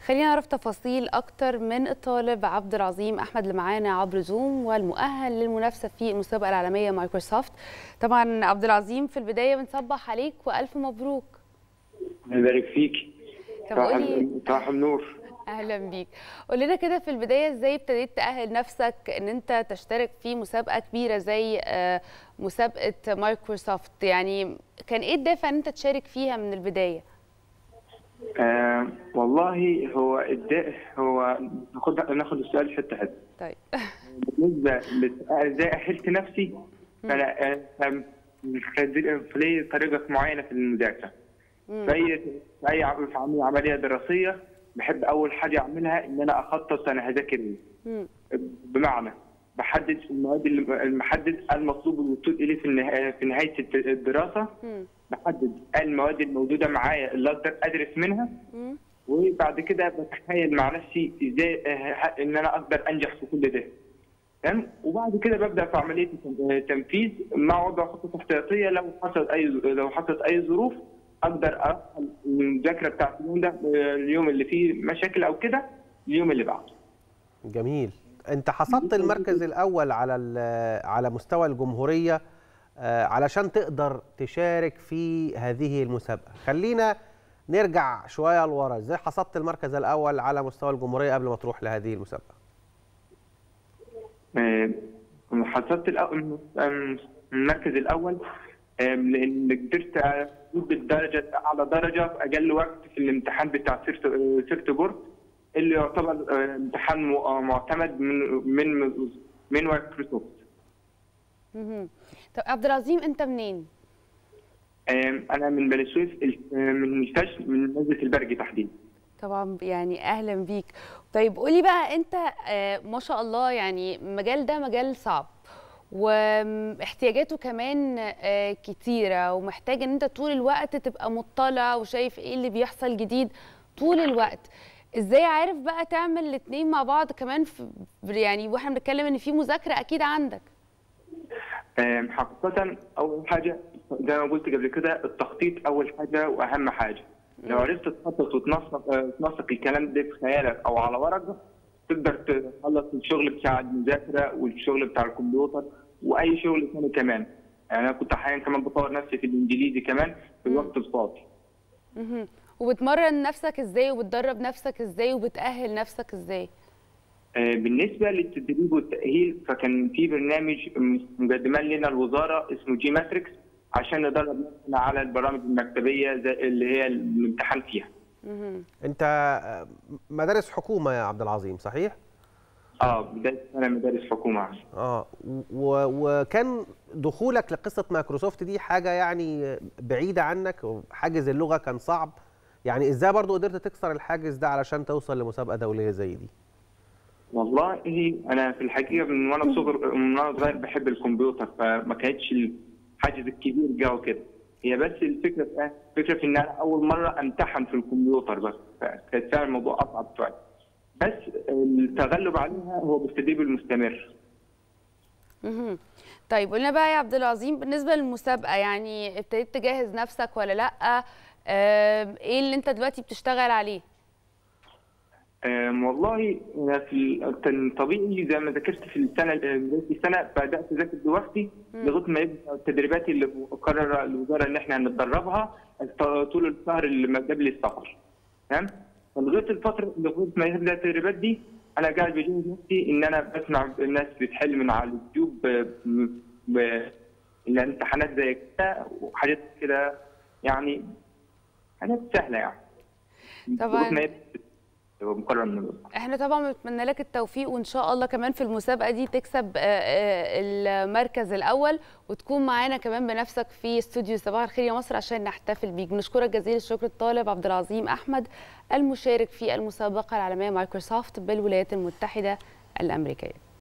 خلينا نعرف تفاصيل اكتر من الطالب عبد العظيم احمد اللي معانا عبر زوم والمؤهل للمنافسه في المسابقه العالميه مايكروسوفت طبعا عبد العظيم في البدايه بنصبح عليك والف مبروك الله يبارك فيك طب قولي صباح النور اهلا بيك قول لنا كده في البدايه ازاي ابتديت تاهل نفسك ان انت تشترك في مسابقه كبيره زي آه، مسابقه مايكروسوفت يعني كان ايه الدافع ان انت تشارك فيها من البدايه آه والله هو الداء هو ناخد ناخد السؤال حته حته طيب بالنسبه لت- ازاي اهلت نفسي فانا آه، في لي طريقه معينه في المذاكره مم. في اي في اي عم- في عم- عمليه دراسيه بحب اول حاجه اعملها ان انا اخطط انا هذاكر ايه مم. بمعنى بحدد المواد اللي المحدد المطلوب الوصول اليه في النها- في نهايه الد- الدراسه مم. بحدد المواد الموجوده معايا اللي اقدر ادرس منها مم. وبعد كده بتخيل مع نفسي ازاي آه، ان انا اقدر انجح في كل ده تمام وبعد كده ببدا في عمليه التنفيذ مع وضع خطط احتياطيه لو حصل اي لو حصلت اي ظروف اقدر ارحل المذاكره بتاعت اليوم ده آه، اليوم اللي فيه مشاكل او كده اليوم اللي بعده جميل انت حصدت المركز الاول على ال- على مستوى الجمهوريه آه، علشان تقدر تشارك في هذه المسابقه خلينا نرجع شويه لورا ازاي حصدت المركز الاول على مستوى الجمهوريه قبل ما تروح لهذه المسابقه آه، حصلت الأول المركز الاول آه، لان قدرت اجيب الدرجه اعلى درجه في اقل وقت في الامتحان بتاع سيرت آه، سيرت بورد اللي يعتبر آه، امتحان م- آه، معتمد من من من مايكروسوفت مهم. طب عبد العظيم انت منين؟ آه، انا من بني سويف ال- آه، من الفشل من نزله البرج تحديدا طبعا يعني اهلا بيك طيب قولي بقى انت آه، ما شاء الله يعني المجال ده مجال صعب واحتياجاته كمان آه، كتيره ومحتاج ان انت طول الوقت تبقى مطلع وشايف ايه اللي بيحصل جديد طول الوقت ازاي عارف بقى تعمل الاتنين مع بعض كمان في يعني واحنا بنتكلم ان في مذاكره اكيد عندك آه، حقيقة أول حاجة زي ما قلت قبل كده التخطيط أول حاجة وأهم حاجة لو عرفت تخطط وتنسق آه، تنسق الكلام ده في خيالك أو على ورقة تقدر تخلص الشغل بتاع المذاكرة والشغل بتاع الكمبيوتر وأي شغل ثاني كمان يعني أنا كنت أحيانا كمان بطور نفسي في الإنجليزي كمان في الوقت الفاضي مهم. وبتمرن نفسك ازاي وبتدرب نفسك ازاي وبتأهل نفسك ازاي آه، بالنسبة للتدريب والتأهيل فكان في برنامج مقدمه لنا الوزارة اسمه جي ماتريكس عشان ندرب نفسنا على البرامج المكتبية زي اللي هي الامتحان فيها. مهم. انت آه، مدارس حكومه يا عبد العظيم صحيح اه بداية سنة مدارس حكومة اه و- وكان دخولك لقصه مايكروسوفت دي حاجه يعني بعيده عنك حاجز اللغه كان صعب يعني ازاي برضو قدرت تكسر الحاجز ده علشان توصل لمسابقه دوليه زي دي والله أنا في الحقيقة من وأنا صغر من وأنا صغير بحب الكمبيوتر فما كانتش الحاجز الكبير جا وكده. هي بس الفكرة في إيه؟ الفكرة في إن أنا أول مرة أمتحن في الكمبيوتر بس فكانت فعلا الموضوع أصعب شوية. بس التغلب عليها هو بالتدريب المستمر. مهم. طيب قلنا بقى يا عبد العظيم بالنسبه للمسابقه يعني ابتديت تجهز نفسك ولا لا آم، ايه اللي انت دلوقتي بتشتغل عليه أم، والله أنا في ال- كان طبيعي زي ما ذاكرت في السنه بدايه السنه بدات اذاكر لوحدي لغايه ما يبدا التدريبات اللي قرر الوزاره ان احنا هنتدربها الت- طول الشهر اللي ما قبل السفر تمام فلغايه الفتره لغايه ما يبدا التدريبات دي انا قاعد بجهز نفسي ان انا بسمع الناس بتحل من على اليوتيوب ب- ب- الامتحانات زي كده وحاجات كده يعني حاجات سهله يعني طبعاً. لغاية ما يبدأ مقرر من الوزاره احنا طبعا بنتمنى لك التوفيق وان شاء الله كمان في المسابقه دي تكسب آه، آه، المركز الاول وتكون معانا كمان بنفسك في استوديو صباح الخير يا مصر عشان نحتفل بيك بنشكرك جزيل الشكر الطالب عبد العظيم احمد المشارك في المسابقه العالميه مايكروسوفت بالولايات المتحده الامريكيه